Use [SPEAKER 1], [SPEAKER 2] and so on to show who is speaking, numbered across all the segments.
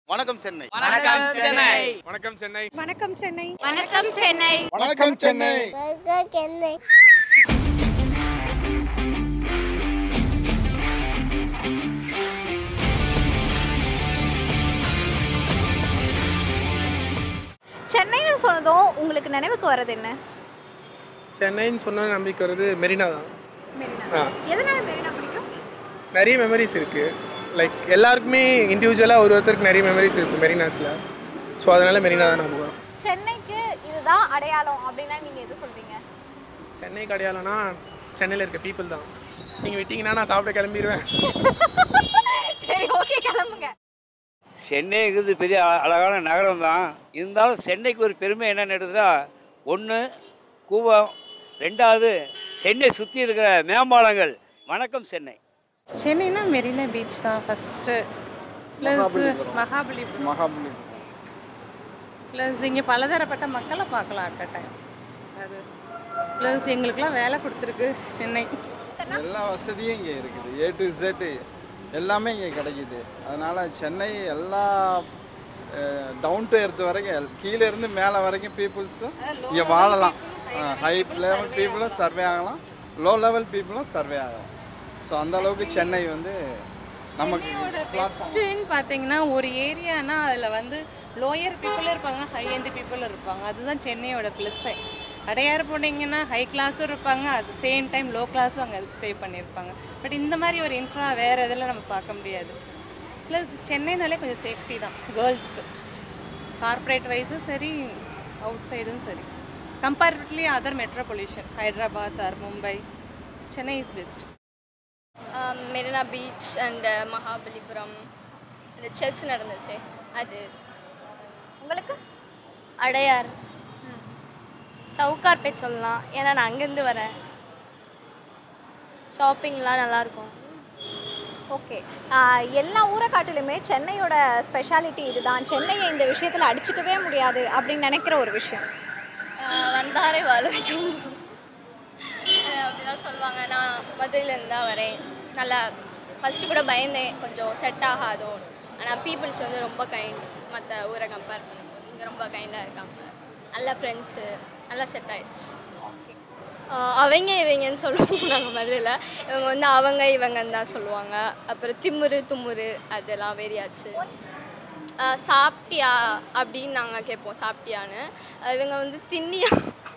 [SPEAKER 1] வணக்கம் சென்னை
[SPEAKER 2] வணக்கம் சென்னை
[SPEAKER 3] வணக்கம் சென்னை
[SPEAKER 4] வணக்கம் சென்னை
[SPEAKER 5] வணக்கம் சென்னை
[SPEAKER 1] வணக்கம் சென்னை
[SPEAKER 5] சென்னை சென்னைன்னு சொன்னதும் உங்களுக்கு நினைவுக்கு வர்றது என்ன
[SPEAKER 3] சென்னைன்னு சொன்ன நம்பிக்கை வருது மெரினா தான்
[SPEAKER 5] மெரினா
[SPEAKER 3] ஆ.
[SPEAKER 5] எதனால மெரினா பிடிக்கும்
[SPEAKER 3] நிறைய மெமரிஸ் இருக்குது லைக் எல்லாருக்குமே இண்டிவிஜுவலாக ஒரு ஒருத்தருக்கு நிறைய மெமரிஸ் இருக்குது மெரினாஸில் ஸோ அதனால் மெரினா தான் நமக்கு வரும்
[SPEAKER 5] சென்னைக்கு இதுதான் அடையாளம் அப்படின்னா நீங்க எது சொல்றீங்க
[SPEAKER 3] சென்னைக்கு அடையாளம்னா சென்னையில் இருக்க பீப்புள் தான் நீங்கள் விட்டீங்கன்னா நான் சாப்பிட கிளம்பிடுவேன்
[SPEAKER 5] சரி ஓகே கிளம்புங்க
[SPEAKER 2] சென்னைங்கிறது பெரிய அ- அழகான நகரம் தான் இருந்தாலும் சென்னைக்கு ஒரு பெருமை என்னன்னு எடுத்தா ஒன்று கூவம் ரெண்டாவது சென்னை சுற்றி இருக்கிற மேம்பாலங்கள் வணக்கம் சென்னை
[SPEAKER 4] சென்னைனா மெரினா பீச் தான் first plus Mahabalipuram
[SPEAKER 1] Mahabalipuram
[SPEAKER 4] plus இங்கே பலதரப்பட்ட மக்களை பார்க்கலாம் அட் அ டைம் அது ப்ளஸ் எங்களுக்குலாம் வேலை கொடுத்துருக்கு சென்னை
[SPEAKER 6] எல்லா வசதியும் இங்கே இருக்குது ஏ டு Z எல்லாமே இங்கே கிடைக்குது அதனால் சென்னை எல்லா டவுன் டு எர்த் வரைக்கும் எல்- கீழ இருந்து மேலே வரைக்கும் பீப்புள்ஸும் இங்கே வாழலாம் ஹை லெவல் பீப்புளும் சர்வே ஆகலாம் லோ லெவல் பீப்புளும் சர்வே ஆகலாம் ஸோ அந்த அளவுக்கு சென்னை வந்து நமக்கு
[SPEAKER 4] பெஸ்ட்டுன்னு பார்த்தீங்கன்னா ஒரு ஏரியானா அதில் வந்து லோயர் பீப்புளும் இருப்பாங்க ஹை எண்ட் பீப்புளும் இருப்பாங்க அதுதான் சென்னையோட ப்ளஸ்ஸே அடையாறு போனீங்கன்னா ஹை கிளாஸும் இருப்பாங்க அட் சேம் டைம் லோ கிளாஸும் அங்கே ஸ்டே பண்ணியிருப்பாங்க பட் இந்த மாதிரி ஒரு இன்ஃப்ரா வேறு இதில் நம்ம பார்க்க முடியாது ப்ளஸ் சென்னைனாலே கொஞ்சம் சேஃப்டி தான் கேர்ள்ஸ்க்கு கார்ப்பரேட் வைஸும் சரி அவுட் சைடும் சரி comparatively other metropolitan Hyderabad or Mumbai Chennai is best
[SPEAKER 5] Marina beach and Mahabalipuram இந்த செஸ் நடந்துச்சு அது உங்களுக்கு
[SPEAKER 7] அடையார் சவுகார்பேட் சொல்லலாம் ஏன்னா நான் அங்கேருந்து வரேன் ஷாப்பிங்லாம் நல்லாயிருக்கும்
[SPEAKER 5] ஓகே எல்லா ஊரை காட்டிலுமே சென்னையோட ஸ்பெஷாலிட்டி இதுதான் சென்னையை இந்த விஷயத்தில் அடிச்சுக்கவே முடியாது அப்படின்னு நினைக்கிற ஒரு விஷயம்
[SPEAKER 7] வந்தாரே வாழ வைக்க முடியும் அப்படிதான் சொல்லுவாங்க நான் மதுரையிலேருந்து தான் வரேன் நல்லா ஃபஸ்ட்டு கூட பயந்தேன் கொஞ்சம் செட் ஆகாதோ ஆனால் பீப்புள்ஸ் வந்து ரொம்ப கைண்ட் மற்ற ஊரை கம்பேர் பண்ணும்போது இங்கே ரொம்ப கைண்டாக இருக்காங்க நல்ல ஃப்ரெண்ட்ஸு நல்லா செட் ஆயிடுச்சு ஆஹ் அவங்க இவங்கன்னு சொல்லுவோம் நாங்கள் மதுரையில் இவங்க வந்து அவங்க இவங்கன்னு தான் சொல்லுவாங்க அப்புறம் திமுரு தும்முரு அதெல்லாம் வேறியாச்சு ஆஹ் சாப்பிட்டியா அப்படின்னு நாங்கள் கேட்போம் சாப்பிட்டியான்னு ஆஹ் இவங்க வந்து தின்னியா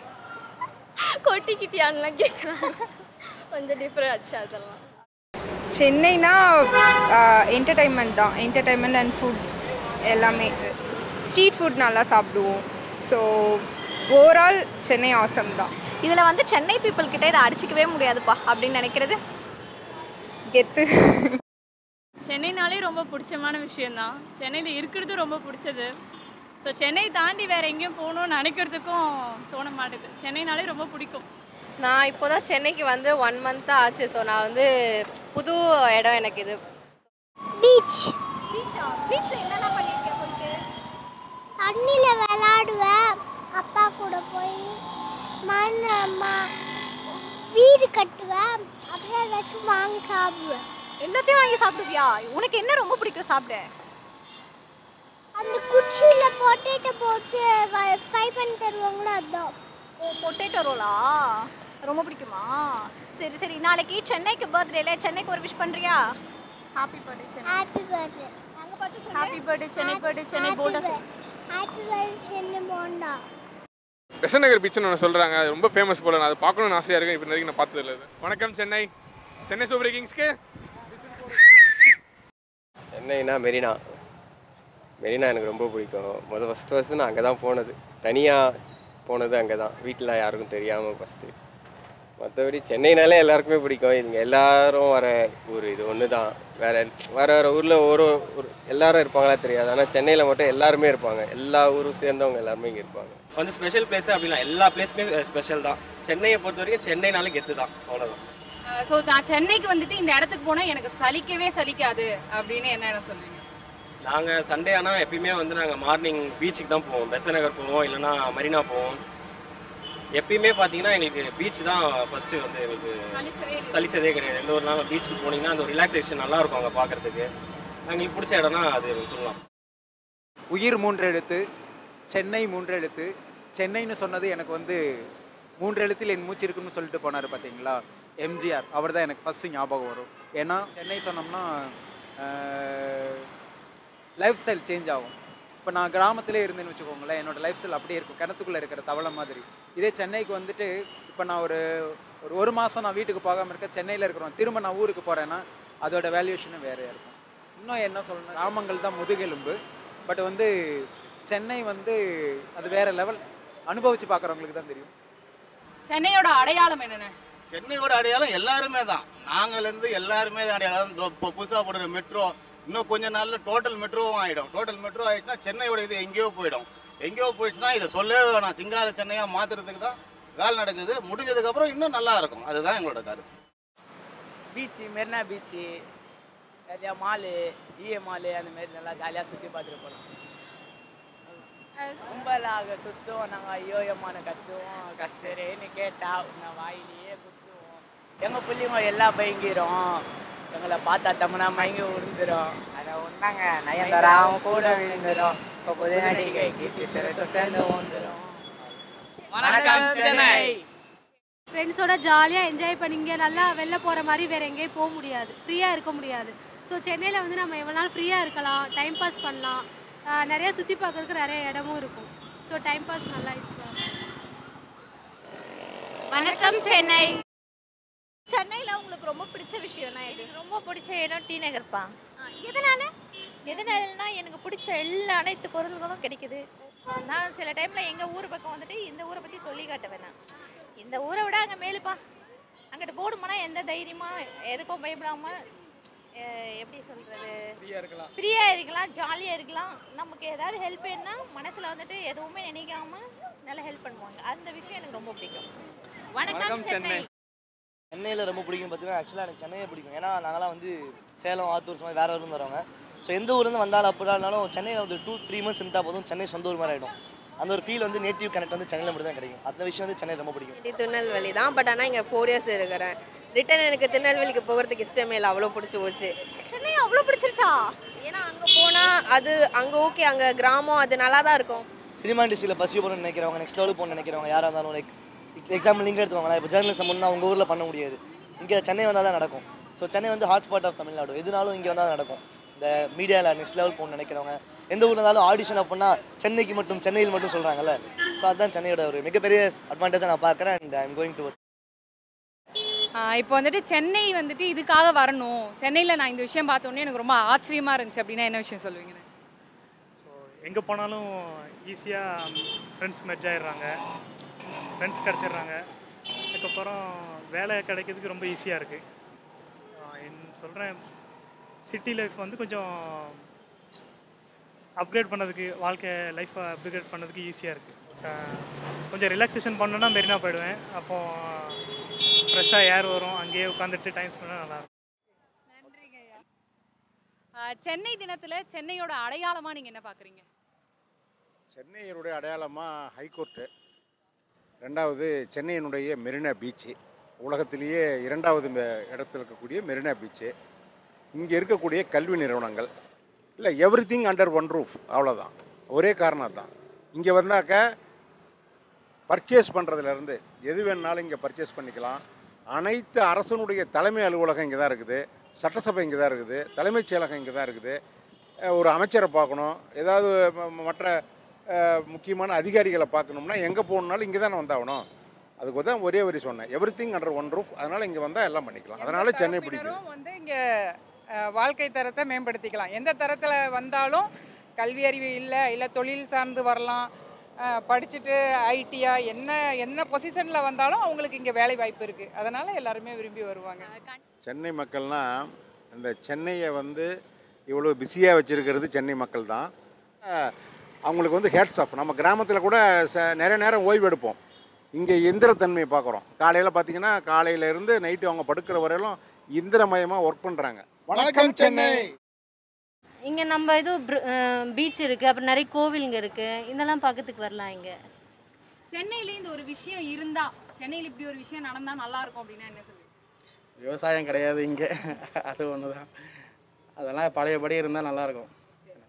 [SPEAKER 7] கொட்டிக்கிட்டியான்லாம் கேட்குறாங்க கொஞ்சம் டிஃப்ரெண்ட் ஆச்சு அதெல்லாம்
[SPEAKER 8] சென்னைனா என்டர்டைன்மெண்ட் தான் என்டர்டைன்மெண்ட் அண்ட் ஃபுட் எல்லாமே ஸ்ட்ரீட் ஃபுட் நல்லா சாப்பிடுவோம் ஸோ ஓவரால் சென்னை ஆசம் தான்
[SPEAKER 5] இதில் வந்து சென்னை பீப்புள் கிட்ட இதை அடிச்சுக்கவே முடியாதுப்பா அப்படின்னு நினைக்கிறது
[SPEAKER 8] கெத்து
[SPEAKER 9] சென்னைனாலே ரொம்ப பிடிச்சமான விஷயந்தான் சென்னையில் இருக்கிறது ரொம்ப பிடிச்சது ஸோ சென்னை தாண்டி வேற எங்கேயும் போகணும்னு நினைக்கிறதுக்கும் தோண மாட்டேது சென்னைனாலே ரொம்ப பிடிக்கும்
[SPEAKER 7] நான் இப்போ தான் சென்னைக்கு வந்து ஒன் மந்த் ஆச்சு ஸோ நான் வந்து புது இடம் எனக்கு இது
[SPEAKER 5] பீச் பீச்சா பீச்சில் என்னென்ன பண்ணியிருக்கேன் போயிட்டு
[SPEAKER 10] தண்ணியில் விளாடுவேன் அப்பா கூட போய் மண் ம- வீடு கட்டுவேன் அப்புறம் ஏதாச்சும் வாங்கி சாப்பிடுவேன்
[SPEAKER 5] எல்லாத்தையும் வாங்கி சாப்பிடுவியா உனக்கு என்ன ரொம்ப பிடிக்கும் சாப்பிட
[SPEAKER 10] அந்த குச்சியில் பொட்டேட்டோ போட்டு ஃப்ரை பண்ணி தருவாங்களோ அதுதான்
[SPEAKER 5] ஓ பொட்டேட்டோ ரோலா ரொம்ப பிடிக்குமா சரி சரி நாளைக்கு சென்னைக்கு பர்த்டேல சென்னைக்கு ஒரு விஷ் பண்ணுறியா
[SPEAKER 9] happy birthday Chennai
[SPEAKER 10] happy birthday
[SPEAKER 5] அங்கே பார்த்து சொல்லு
[SPEAKER 9] happy birthday Chennai birthday Chennai bonda சொல்லு
[SPEAKER 10] ஹாப்பி பர்த்டே சென்னை போண்டா
[SPEAKER 3] பெசன் நகர் பீச்சுன்னு ஒன்று சொல்கிறாங்க அது ரொம்ப ஃபேமஸ் போல நான் அது பார்க்கணும்னு ஆசையாக இருக்கேன் இப்போ வரைக்கும் நான் பார்த்தது இல்லை அது. வணக்கம் சென்னை சென்னை சூப்பர் கிங்ஸ்க்கு
[SPEAKER 11] சென்னைனா மெரினா மெரினா எனக்கு ரொம்ப பிடிக்கும் முதல் ஃபஸ்ட்டு ஃபஸ்ட்டு நான் அங்கே தான் போனது தனியாக போனது அங்கே தான் வீட்டில் யாருக்கும் தெரியாமல் ஃபஸ்ட்டு மற்றபடி சென்னைனாலே எல்லாருக்குமே பிடிக்கும் இங்கே எல்லாரும் வர ஊர் இது ஒன்று தான் வேறு வேறு வேறு ஊரில் ஒரு ஒரு எல்லாரும் இருப்பாங்களா தெரியாது ஆனால் சென்னையில் மட்டும் எல்லாருமே இருப்பாங்க எல்லா ஊரும் சேர்ந்தவங்க எல்லாருமே இங்கே இருப்பாங்க
[SPEAKER 12] வந்து ஸ்பெஷல் பிளேஸ் அப்படிலாம் எல்லா பிளேஸுமே ஸ்பெஷல் தான் சென்னையை பொறுத்த வரைக்கும் சென்னைனாலே கெத்து தான் அவ்வளோதான்
[SPEAKER 9] ஸோ நான் சென்னைக்கு வந்துட்டு இந்த இடத்துக்கு போனால் எனக்கு சலிக்கவே சலிக்காது அப்படின்னு என்ன இடம் சொல்லுவீங்க
[SPEAKER 12] நாங்கள் சண்டே ஆனால் எப்பயுமே வந்து நாங்கள் மார்னிங் பீச்சுக்கு தான் போவோம் பெச நகர் போவோம் இல்லைன்னா மரீனா போவோம் எப்பயுமே பார்த்தீங்கன்னா எங்களுக்கு பீச் தான் ஃபஸ்ட்டு வந்து எங்களுக்கு சலிச்சதே கிடையாது எந்த ஒரு நாள் பீச்சுக்கு போனீங்கன்னா அந்த ஒரு ரிலாக்ஸேஷன் நல்லா இருக்கும் அங்கே பார்க்கறதுக்கு எங்களுக்கு பிடிச்ச இடம்னா அது சொல்லலாம்
[SPEAKER 1] உயிர் மூன்று எழுத்து சென்னை மூன்று எழுத்து சென்னைன்னு சொன்னது எனக்கு வந்து மூன்று எழுத்தில் என் மூச்சு இருக்குன்னு சொல்லிட்டு போனார் பார்த்தீங்களா எம்ஜிஆர் அவர் தான் எனக்கு ஃபஸ்ட்டு ஞாபகம் வரும் ஏன்னா சென்னை சொன்னோம்னா லைஃப் ஸ்டைல் சேஞ்ச் ஆகும் இப்போ நான் கிராமத்திலே இருந்தேன்னு வச்சுக்கோங்களேன் என்னோட லைஃப் ஸ்டைல் அப்படியே இருக்கும் கிணத்துக்குள்ளே இருக்கிற தவளை மாதிரி இதே சென்னைக்கு வந்துட்டு இப்போ நான் ஒரு ஒரு ஒரு மாதம் நான் வீட்டுக்கு போகாமல் இருக்க சென்னையில் இருக்கிறோம் திரும்ப நான் ஊருக்கு போகிறேன்னா அதோட வேல்யூஷனும் வேறையாக இருக்கும் இன்னும் என்ன சொல்லணும் கிராமங்கள் தான் முதுகெலும்பு பட் வந்து சென்னை வந்து அது வேற லெவல் அனுபவிச்சு பார்க்குறவங்களுக்கு தான் தெரியும்
[SPEAKER 13] சென்னையோட அடையாளம் என்னென்ன
[SPEAKER 14] சென்னையோட அடையாளம் எல்லாருமே தான் நாங்கள்லேருந்து எல்லாருமே தான் அடையாளம் இதோ இப்போ புதுசாக போடுற மெட்ரோ இன்னும் கொஞ்ச நாளில் டோட்டல் மெட்ரோவும் ஆகிடும் டோட்டல் மெட்ரோ ஆயிடுச்சுன்னா சென்னையோட இது எங்கேயோ போயிடும் எங்கேயோ போயிடுச்சுன்னா இதை சொல்லவே வேணாம் சிங்கார சென்னையாக மாற்றுறதுக்கு தான் வேலை நடக்குது முடிஞ்சதுக்கப்புறம் இன்னும் நல்லா இருக்கும் அதுதான் எங்களோட கருத்து
[SPEAKER 15] பீச்சு மெரினா பீச்சு நிறையா மாலு இஏ மாலு அந்த மாதிரி நல்லா ஜாலியாக சுற்றி பார்த்துட்டு போகலாம் கும்பலாக சுற்றுவோம் நாங்கள் ஐயோ எம்மானு கத்துவோம் கத்துறேன்னு கேட்டா உன்னை வாயிலேயே குத்துவோம் எங்கள் பிள்ளைங்க எல்லாம் பயங்கிரும் எங்களை பார்த்தா தம்மனா மயங்கி விழுந்துரும்
[SPEAKER 16] அதை ஒன்றாங்க நயன்தாராவும் கூட விழுந்துரும் இப்போ புது நடிகை கீர்த்தி சுரேஷும் சேர்ந்து வந்துடும்
[SPEAKER 15] வணக்கம் சென்னை
[SPEAKER 17] ஃப்ரெண்ட்ஸோட ஜாலியாக என்ஜாய் பண்ணிங்க நல்லா வெளில போகிற மாதிரி வேறு எங்கேயும் போக முடியாது ஃப்ரீயாக இருக்க முடியாது ஸோ சென்னையில் வந்து நம்ம எவ்வளோ நாள் ஃப்ரீயாக இருக்கலாம் டைம் பாஸ் பண்ணலாம் ஆஹ் நிறைய சுற்றி பார்க்கறதுக்கு நிறைய இடமும் இருக்கும் ஸோ டைம் பாஸ் நல்லா யூஸ்ஃபுல்லாக
[SPEAKER 5] வணக்கம் சென்னை சென்னையில் உங்களுக்கு ரொம்ப பிடிச்ச விஷயம்னா எது
[SPEAKER 18] எனக்கு ரொம்ப பிடிச்ச இடம் டி நகர்ப்பா
[SPEAKER 5] எதனால
[SPEAKER 18] எதனாலனா எனக்கு பிடிச்ச எல்லா அனைத்து பொருள்களும் கிடைக்குது நான் சில டைமில் எங்கள் ஊர் பக்கம் வந்துட்டு இந்த ஊரை பற்றி சொல்லி காட்ட வேணாம் இந்த ஊரை விட அங்கே மேலுப்பா அங்கிட்டு போடுமானா எந்த தைரியமாக எதுக்கும் பயப்படாமல் எப்படி சொல்கிறது
[SPEAKER 3] ஃப்ரீயாக இருக்கலாம்
[SPEAKER 18] ஃப்ரீயாக இருக்கலாம் ஜாலியாக இருக்கலாம் நமக்கு ஏதாவது ஹெல்ப் வேணும்னா மனசில் வந்துட்டு எதுவுமே நினைக்காம நல்லா ஹெல்ப் பண்ணுவாங்க அந்த விஷயம் எனக்கு ரொம்ப பிடிக்கும் வணக்கம் சென்னை
[SPEAKER 19] சென்னையில் ரொம்ப பிடிக்கும் பார்த்தீங்கன்னா ஆக்சுவலாக எனக்கு சென்னையை பிடிக்கும் ஏன்னா நாங்களாம் வந்து சேலம் ஆத்தூர் மாதிரி வேறு ஊர்லேருந்து வரவங்க ஸோ எந்த ஊர்லேருந்து வந்தாலும் அப்படின்னா இருந்தாலும் சென்னையில் வந்து டூ த்ரீ மந்த்ஸ் இருந்தால் போதும் சென்னை சொந்த ஊர் மாதிரி ஆகிடும் அந்த ஒரு ஃபீல் வந்து நேட்டிவ் கனெக்ட் வந்து சென்னையில் மட்டும் தான் கிடைக்கும் அந்த விஷயம் வந்து சென்னை ரொம்ப பிடிக்கும்
[SPEAKER 20] இது திருநெல்வேலி தான் பட் ஆனால் இங்கே ஃபோர் இயர்ஸ் இருக்கிறேன் ரிட்டன் எனக்கு திருநெல்வேலிக்கு போகிறதுக்கு இஷ்டமே இல்லை அவ்வளோ பிடிச்சி போச்சு
[SPEAKER 5] சென்னை அவ்வளோ பிடிச்சிருச்சா
[SPEAKER 20] ஏன்னா அங்கே போனால் அது அங்கே ஓகே அங்கே கிராமம் அது நல்லா தான் இருக்கும்
[SPEAKER 19] சினிமா இண்டஸ்ட்ரியில் பசிய போகணும்னு நினைக்கிறவங்க நெக்ஸ்ட் லெவலுக்கு போகணும்னு நினைக்கிறவங்க யாராக இருந்தாலும் லைக் எக்ஸாம்பிள் நீங்கள் எடுத்துக்கோங்களேன் இப்போ ஜேர்னலிசம் ஒன்றா உங்கள் ஊரில் பண்ண முடியாது இங்கே சென்னை வந்தால் தான் நடக்கும் ஸோ சென்னை வந்து ஹாட் ஸ்பாட் ஆஃப் தமிழ்நாடு எதுனாலும் இங்கே வந்தால் தான் நடக்கும் இந்த மீடியாவில் நெக்ஸ்ட் லெவல் போகணும்னு நினைக்கிறவங்க எந்த ஊரில் இருந்தாலும் ஆடிஷன் அப்படின்னா சென்னைக்கு மட்டும் சென்னையில் மட்டும் சொல்கிறாங்கல்ல ஸோ அதுதான் சென்னையோட ஒரு மிகப்பெரிய அட்வான்டேஜாக நான் பார்க்குறேன் அண்ட் ஐம் கோயிங் டு
[SPEAKER 13] இப்போ வந்துட்டு சென்னை வந்துட்டு இதுக்காக வரணும் சென்னையில் நான் இந்த விஷயம் பார்த்தோன்னே எனக்கு ரொம்ப ஆச்சரியமாக இருந்துச்சு அப்படின்னா என்ன விஷயம் சொல்லுவீங்க
[SPEAKER 21] எங்கே போனாலும் ஈஸியாக ஃப்ரெண்ட்ஸ் மெர்ஜ் ஆயிடுறாங்க ஃப்ரெண்ட்ஸ் கிடச்சிடுறாங்க அதுக்கப்புறம் வேலை கிடைக்கிறதுக்கு ரொம்ப ஈஸியாக இருக்குது என் சொல்கிறேன் சிட்டி லைஃப் வந்து கொஞ்சம் அப்கிரேட் பண்ணதுக்கு வாழ்க்கை லைஃப்பை அப்கிரேட் பண்ணதுக்கு ஈஸியாக இருக்குது கொஞ்சம் ரிலாக்ஸேஷன் பண்ணணுன்னா மெரினா போயிடுவேன் அப்போது ஃப்ரெஷ்ஷாக ஏர் வரும் அங்கேயே உட்காந்துட்டு டைம் ஸ்பெண்ட் நல்லாயிருக்கும்
[SPEAKER 13] சென்னை தினத்தில் சென்னையோட அடையாளமாக நீங்கள் என்ன பார்க்குறீங்க
[SPEAKER 22] சென்னையினுடைய அடையாளமாக ஹைகோர்ட்டு ரெண்டாவது சென்னையினுடைய மெரினா பீச்சு உலகத்திலேயே இரண்டாவது மெ- இடத்துல இருக்கக்கூடிய மெரினா பீச்சு இங்கே இருக்கக்கூடிய கல்வி நிறுவனங்கள் இல்லை everything under one roof அவ்வளோதான் ஒரே காரணம் தான் இங்கே வந்தாக்க பர்ச்சேஸ் பண்ணுறதுலேருந்து எது வேணுனாலும் இங்கே பர்ச்சேஸ் பண்ணிக்கலாம் அனைத்து அரசனுடைய தலைமை அலுவலகம் இங்கே தான் இருக்குது சட்டசபை இங்கே தான் இருக்குது தலைமைச் செயலகம் இங்கே தான் இருக்குது அஹ் ஒரு அமைச்சரை பார்க்கணும் ஏதாவது ம- ம- மற்ற அஹ், முக்கியமான அதிகாரிகளை பார்க்கணும்னா எங்கே போகணுனாலும் இங்கே தானே வந்தாகணும் அதுக்கு தான் ஒரே வரி சொன்னேன் everything under one roof அதனால் இங்கே வந்தால் எல்லாம் பண்ணிக்கலாம் அதனால சென்னை பிடிக்குது
[SPEAKER 23] தரப்பினரும் வந்து இங்கே வாழ்க்கை தரத்தை மேம்படுத்திக்கலாம் எந்த தரத்தில் வந்தாலும் கல்வி அறிவு இல்லை இல்லை தொழில் சார்ந்து வரலாம் அஹ், படிச்சுட்டு ஐடியா என்ன என்ன பொசிஷனில் வந்தாலும் அவங்களுக்கு இங்கே வேலை வாய்ப்பு இருக்குது அதனால் எல்லாருமே விரும்பி வருவாங்க
[SPEAKER 22] சென்னை மக்கள்னால் இந்த சென்னையை வந்து இவ்வளோ பிஸியாக வச்சுருக்கிறது சென்னை மக்கள் தான் அஹ், அவங்களுக்கு வந்து ஹேட்ஸ் ஆஃப் நம்ம கிராமத்தில் கூட ச நிறைய நேரம் ஓய்வு எடுப்போம் இங்கே எந்திரத்தன்மையை பார்க்குறோம் காலையில் பார்த்தீங்கன்னா காலையிலேருந்து நைட்டு அவங்க படுக்கிற வரையிலும் இந்திரமயமாக ஒர்க் பண்ணுறாங்க வணக்கம் சென்னை
[SPEAKER 17] இங்கே நம்ம இது பீச் இருக்குது அப்புறம் நிறைய கோவிலுங்க இருக்குது இதெல்லாம் பக்கத்துக்கு வரலாம் இங்கே
[SPEAKER 13] சென்னையில இந்த ஒரு விஷயம் இருந்தா சென்னையில் இப்படி ஒரு விஷயம் நடந்தா நல்லா இருக்கும் அப்படின்னா என்ன சொல்லுவீங்க
[SPEAKER 15] விவசாயம் கிடையாது இங்கே அது ஒன்று தான் அதெல்லாம் பழையபடி இருந்தால் நல்லாயிருக்கும்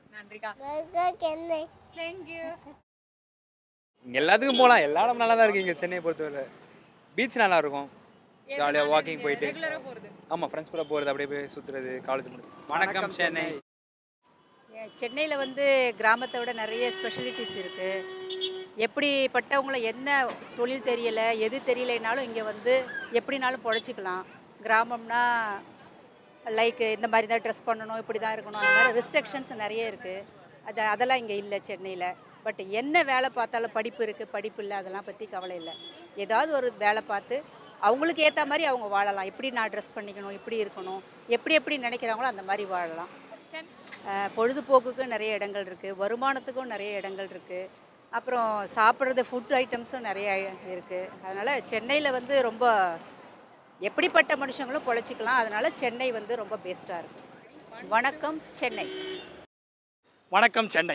[SPEAKER 13] நன்றிக்கா
[SPEAKER 10] சென்னை
[SPEAKER 13] தேங்க்யூ
[SPEAKER 2] இங்கே எல்லாத்துக்கும் போகலாம் எல்லா இடமும் நல்லா தான் இருக்குது இங்கே சென்னையை பொறுத்தவரை பீச் நல்லா இருக்கும் ஜாலியாக வாக்கிங் போயிட்டு
[SPEAKER 13] ரெகுலராக போகிறது
[SPEAKER 2] ஆமாம் ஃப்ரெண்ட்ஸ் கூட போகிறது அப்படியே போய் சுற்றுறது காலேஜ் முடிச்சு வணக்கம் சென்னை
[SPEAKER 4] சென்னையில் வந்து கிராமத்தை விட நிறைய ஸ்பெஷலிட்டிஸ் இருக்குது எப்படிப்பட்டவங்கள என்ன தொழில் தெரியலை எது தெரியலைனாலும் இங்கே வந்து எப்படினாலும் பொழைச்சிக்கலாம் கிராமம்னா லைக் இந்த மாதிரி தான் ட்ரெஸ் பண்ணணும் இப்படி தான் இருக்கணும் அந்த மாதிரி ரெஸ்ட்ரிக்ஷன்ஸ் நிறைய இருக்குது அது அதெல்லாம் இங்கே இல்லை சென்னையில் பட் என்ன வேலை பார்த்தாலும் படிப்பு இருக்குது படிப்பு இல்லை அதெல்லாம் பற்றி கவலை இல்லை ஏதாவது ஒரு வேலை பார்த்து அவங்களுக்கு ஏற்ற மாதிரி அவங்க வாழலாம் எப்படி நான் ட்ரெஸ் பண்ணிக்கணும் இப்படி இருக்கணும் எப்படி எப்படி நினைக்கிறாங்களோ அந்த மாதிரி வாழலாம் அஹ் பொழுதுபோக்குக்கு நிறைய இடங்கள் இருக்குது வருமானத்துக்கும் நிறைய இடங்கள் இருக்குது அப்புறம் சாப்பிட்றது ஃபுட் ஐட்டம்ஸும் நிறைய இருக்குது அதனால் சென்னையில் வந்து ரொம்ப எப்படிப்பட்ட மனுஷங்களும் பொழைச்சிக்கலாம் அதனால் சென்னை வந்து ரொம்ப பெஸ்ட்டாக இருக்குது வணக்கம் சென்னை
[SPEAKER 21] வணக்கம் சென்னை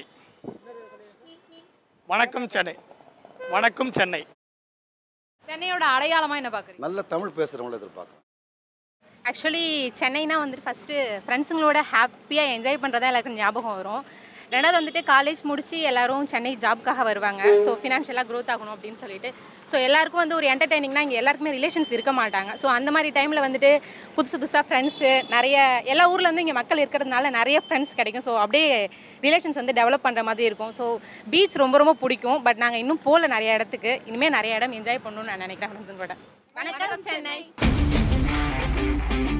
[SPEAKER 21] வணக்கம் சென்னை வணக்கம் சென்னை
[SPEAKER 13] சென்னையோட அடையாளமாக என்ன பார்க்குறீங்க
[SPEAKER 6] நல்ல தமிழ் பேசுகிறவங்கள எதிர்பார்க்குறோம்
[SPEAKER 24] ஆக்சுவலி சென்னைனா வந்துட்டு ஃபஸ்ட்டு ஃப்ரெண்ட்ஸுங்களோட ஹாப்பியாக என்ஜாய் பண்ணுறதா எல்லாருக்கும் ஞாபகம் வரும் ரெண்டாவது வந்துட்டு காலேஜ் முடிச்சு எல்லாரும் சென்னை ஜாப்க்காக வருவாங்க ஸோ ஃபினான்ஷியலாக க்ரோத் ஆகணும் அப்படின்னு சொல்லிட்டு ஸோ எல்லாருக்கும் வந்து ஒரு என்டர்டைனிங்னா இங்கே எல்லாருக்குமே ரிலேஷன்ஸ் இருக்க மாட்டாங்க ஸோ அந்த மாதிரி டைமில் வந்துட்டு புதுசு புதுசாக ஃப்ரெண்ட்ஸு நிறைய எல்லா ஊர்லேருந்து இங்கே மக்கள் இருக்கிறதுனால நிறைய ஃப்ரெண்ட்ஸ் கிடைக்கும் ஸோ அப்படியே ரிலேஷன்ஸ் வந்து டெவலப் பண்ணுற மாதிரி இருக்கும் ஸோ பீச் ரொம்ப ரொம்ப பிடிக்கும் பட் நாங்கள் இன்னும் போகல நிறைய இடத்துக்கு இனிமேல் நிறைய இடம் என்ஜாய் பண்ணணும்னு நான் நினைக்கிறேன் ஃப்ரெண்ட்ஸுங்களோட
[SPEAKER 13] வணக்கம் சென்னை